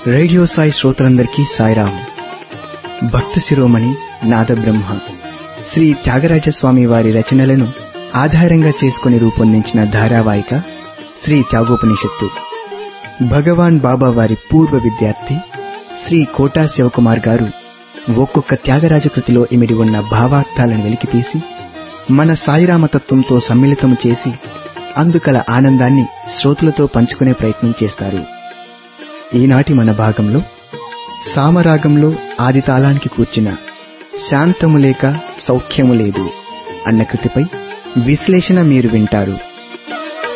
radio Sai శ్రోతలందరికీ సాయిరాం భక్త శిరోమణి నాదబ్రహ్మ శ్రీ త్యాగరాజస్వామి వారి రచనలను ఆధారంగా చేసుకుని రూపొందించిన ధారావాహిక శ్రీ త్యాగోపనిషత్తు భగవాన్ బాబా వారి పూర్వ విద్యార్థి శ్రీ కోటా శివకుమార్ గారు ఒక్కొక్క త్యాగరాజ కృతిలో ఇమిడి ఉన్న భావార్థాలను వెలికితీసి మన సాయిరామతత్వంతో సమ్మిళితం చేసి అందుకల ఆనందాన్ని శ్రోతలతో పంచుకునే ప్రయత్నం చేస్తారు ఈనాటి మన భాగంలో సామరాగంలో ఆది తాళానికి కూర్చిన శాంతము లేక సౌఖ్యము లేదు అన్న కృతిపై విశ్లేషణ మీరు వింటారు